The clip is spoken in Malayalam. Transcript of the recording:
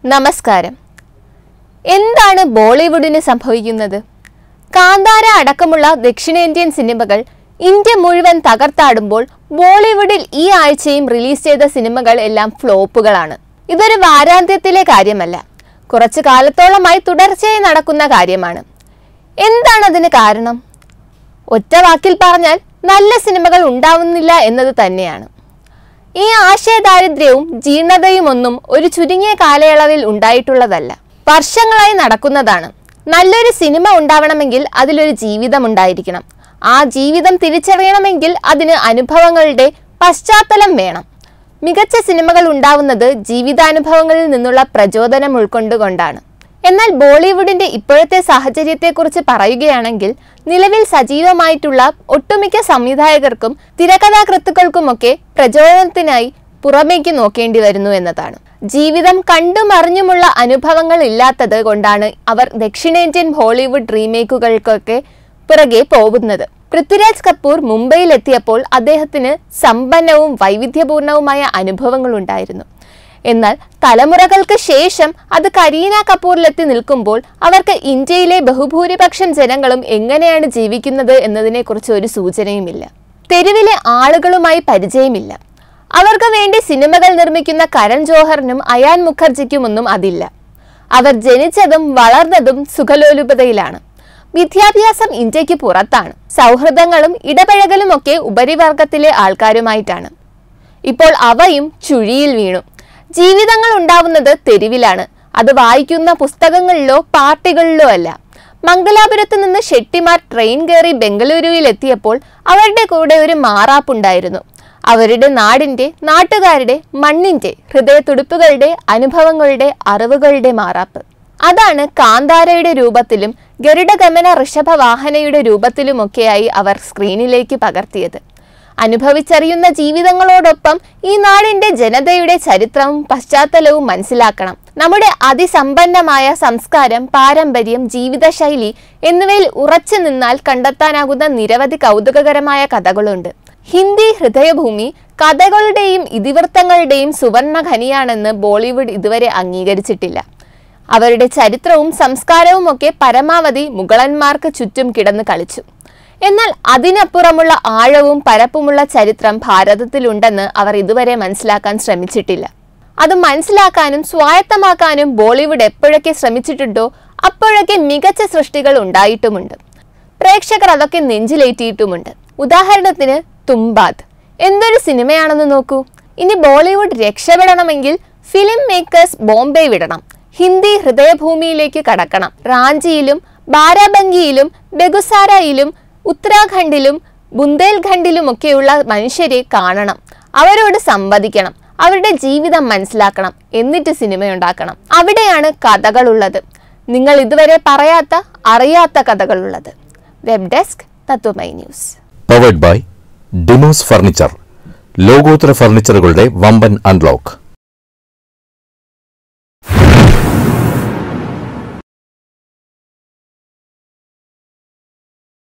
നമസ്കാരം എന്താണ് ബോളിവുഡിന് സംഭവിക്കുന്നത് കാന്താര അടക്കമുള്ള ദക്ഷിണേന്ത്യൻ സിനിമകൾ ഇന്ത്യ മുഴുവൻ തകർത്താടുമ്പോൾ ബോളിവുഡിൽ ഈ ആഴ്ചയും റിലീസ് ചെയ്ത സിനിമകൾ എല്ലാം ഫ്ലോപ്പുകളാണ് ഇതൊരു വാരാന്ത്യത്തിലെ കാര്യമല്ല കുറച്ചു കാലത്തോളമായി തുടർച്ചയായി നടക്കുന്ന കാര്യമാണ് എന്താണ് അതിന് കാരണം ഒറ്റ വാക്കിൽ പറഞ്ഞാൽ നല്ല സിനിമകൾ ഉണ്ടാവുന്നില്ല എന്നത് തന്നെയാണ് ഈ ആശയദാരിദ്ര്യവും ജീർണതയുമൊന്നും ഒരു ചുരുങ്ങിയ കാലയളവിൽ ഉണ്ടായിട്ടുള്ളതല്ല വർഷങ്ങളായി നടക്കുന്നതാണ് നല്ലൊരു സിനിമ ഉണ്ടാവണമെങ്കിൽ അതിലൊരു ജീവിതം ഉണ്ടായിരിക്കണം ആ ജീവിതം തിരിച്ചറിയണമെങ്കിൽ അതിന് അനുഭവങ്ങളുടെ പശ്ചാത്തലം വേണം മികച്ച സിനിമകൾ ഉണ്ടാവുന്നത് ജീവിതാനുഭവങ്ങളിൽ നിന്നുള്ള പ്രചോദനം ഉൾക്കൊണ്ടുകൊണ്ടാണ് എന്നാൽ ബോളിവുഡിന്റെ ഇപ്പോഴത്തെ സാഹചര്യത്തെക്കുറിച്ച് പറയുകയാണെങ്കിൽ നിലവിൽ സജീവമായിട്ടുള്ള ഒട്ടുമിക്ക സംവിധായകർക്കും തിരക്കഥാകൃത്തുക്കൾക്കുമൊക്കെ പ്രചോദനത്തിനായി പുറമേക്ക് നോക്കേണ്ടി വരുന്നു എന്നതാണ് ജീവിതം കണ്ടുമറിഞ്ഞുമുള്ള അനുഭവങ്ങൾ ഇല്ലാത്തത് കൊണ്ടാണ് അവർ ദക്ഷിണേന്ത്യൻ ഹോളിവുഡ് റീമേക്കുകൾക്കൊക്കെ പിറകെ പോകുന്നത് പൃഥ്വിരാജ് കപൂർ മുംബൈയിൽ എത്തിയപ്പോൾ അദ്ദേഹത്തിന് സമ്പന്നവും വൈവിധ്യപൂർണവുമായ അനുഭവങ്ങൾ ഉണ്ടായിരുന്നു എന്നാൽ തലമുറകൾക്ക് ശേഷം അത് കരീന കപൂറിലെത്തി നിൽക്കുമ്പോൾ അവർക്ക് ഇന്ത്യയിലെ ബഹുഭൂരിപക്ഷം ജനങ്ങളും എങ്ങനെയാണ് ജീവിക്കുന്നത് എന്നതിനെക്കുറിച്ച് ഒരു സൂചനയുമില്ല തെരുവിലെ ആളുകളുമായി പരിചയമില്ല അവർക്ക് വേണ്ടി സിനിമകൾ നിർമ്മിക്കുന്ന കരൺ ജോഹറിനും അയാൻ മുഖർജിക്കുമൊന്നും അതില്ല അവർ ജനിച്ചതും വളർന്നതും സുഖലോലുപതയിലാണ് വിദ്യാഭ്യാസം ഇന്ത്യക്ക് പുറത്താണ് സൗഹൃദങ്ങളും ഇടപഴകലും ഒക്കെ ഉപരിവർഗത്തിലെ ആൾക്കാരുമായിട്ടാണ് ഇപ്പോൾ അവയും ചുഴിയിൽ വീണു ജീവിതങ്ങൾ ഉണ്ടാവുന്നത് തെരുവിലാണ് അത് വായിക്കുന്ന പുസ്തകങ്ങളിലോ പാർട്ടികളിലോ അല്ല മംഗലാപുരത്ത് നിന്ന് ഷെട്ടിമാർ ട്രെയിൻ കയറി ബംഗളൂരുവിൽ എത്തിയപ്പോൾ അവരുടെ കൂടെ ഒരു മാറാപ്പുണ്ടായിരുന്നു അവരുടെ നാടിന്റെ നാട്ടുകാരുടെ മണ്ണിന്റെ ഹൃദയത്തുടിപ്പുകളുടെ അനുഭവങ്ങളുടെ അറിവുകളുടെ മാറാപ്പ് അതാണ് കാന്താരയുടെ രൂപത്തിലും ഗരുഡഗമന ഋഷഭവാഹനയുടെ രൂപത്തിലുമൊക്കെയായി അവർ സ്ക്രീനിലേക്ക് പകർത്തിയത് അനുഭവിച്ചറിയുന്ന ജീവിതങ്ങളോടൊപ്പം ഈ നാടിന്റെ ജനതയുടെ ചരിത്രവും പശ്ചാത്തലവും മനസ്സിലാക്കണം നമ്മുടെ അതിസമ്പന്നമായ സംസ്കാരം പാരമ്പര്യം ജീവിതശൈലി എന്നിവയിൽ ഉറച്ചു നിന്നാൽ കണ്ടെത്താനാകുന്ന നിരവധി കൗതുകകരമായ കഥകളുണ്ട് ഹിന്ദി ഹൃദയഭൂമി കഥകളുടെയും ഇതിവൃത്തങ്ങളുടെയും സുവർണ ഖനിയാണെന്ന് ബോളിവുഡ് ഇതുവരെ അംഗീകരിച്ചിട്ടില്ല അവരുടെ ചരിത്രവും സംസ്കാരവും ഒക്കെ പരമാവധി മുഗളന്മാർക്ക് ചുറ്റും കിടന്ന് കളിച്ചു എന്നാൽ അതിനപ്പുറമുള്ള ആഴവും പരപ്പുമുള്ള ചരിത്രം ഭാരതത്തിലുണ്ടെന്ന് അവർ ഇതുവരെ മനസ്സിലാക്കാൻ ശ്രമിച്ചിട്ടില്ല അത് മനസ്സിലാക്കാനും സ്വായത്തമാക്കാനും ബോളിവുഡ് എപ്പോഴൊക്കെ ശ്രമിച്ചിട്ടുണ്ടോ അപ്പോഴൊക്കെ മികച്ച സൃഷ്ടികൾ ഉണ്ടായിട്ടുമുണ്ട് പ്രേക്ഷകർ അതൊക്കെ നെഞ്ചിലേറ്റിയിട്ടുമുണ്ട് ഉദാഹരണത്തിന് തുമ്പാദ് എന്തൊരു സിനിമയാണെന്ന് നോക്കൂ ഇനി ബോളിവുഡ് രക്ഷപ്പെടണമെങ്കിൽ ഫിലിം മേക്കേഴ്സ് ബോംബെ വിടണം ഹിന്ദി ഹൃദയഭൂമിയിലേക്ക് കടക്കണം റാഞ്ചിയിലും ബാരാബങ്കിയിലും ബെഗുസാരയിലും ഉത്തരാഖണ്ഡിലും ബുന്ദേൽഖണ്ഡിലുമൊക്കെയുള്ള മനുഷ്യരെ കാണണം അവരോട് സംവദിക്കണം അവരുടെ ജീവിതം മനസ്സിലാക്കണം എന്നിട്ട് സിനിമയുണ്ടാക്കണം അവിടെയാണ് കഥകളുള്ളത് നിങ്ങൾ ഇതുവരെ പറയാത്ത അറിയാത്ത കഥകളുള്ളത് web desk Tatwamayi news powered by Demos furniture ലോകോത്തര ഫർണിച്ചറുകളുടെ വമ്പൻ അൺലോക്ക്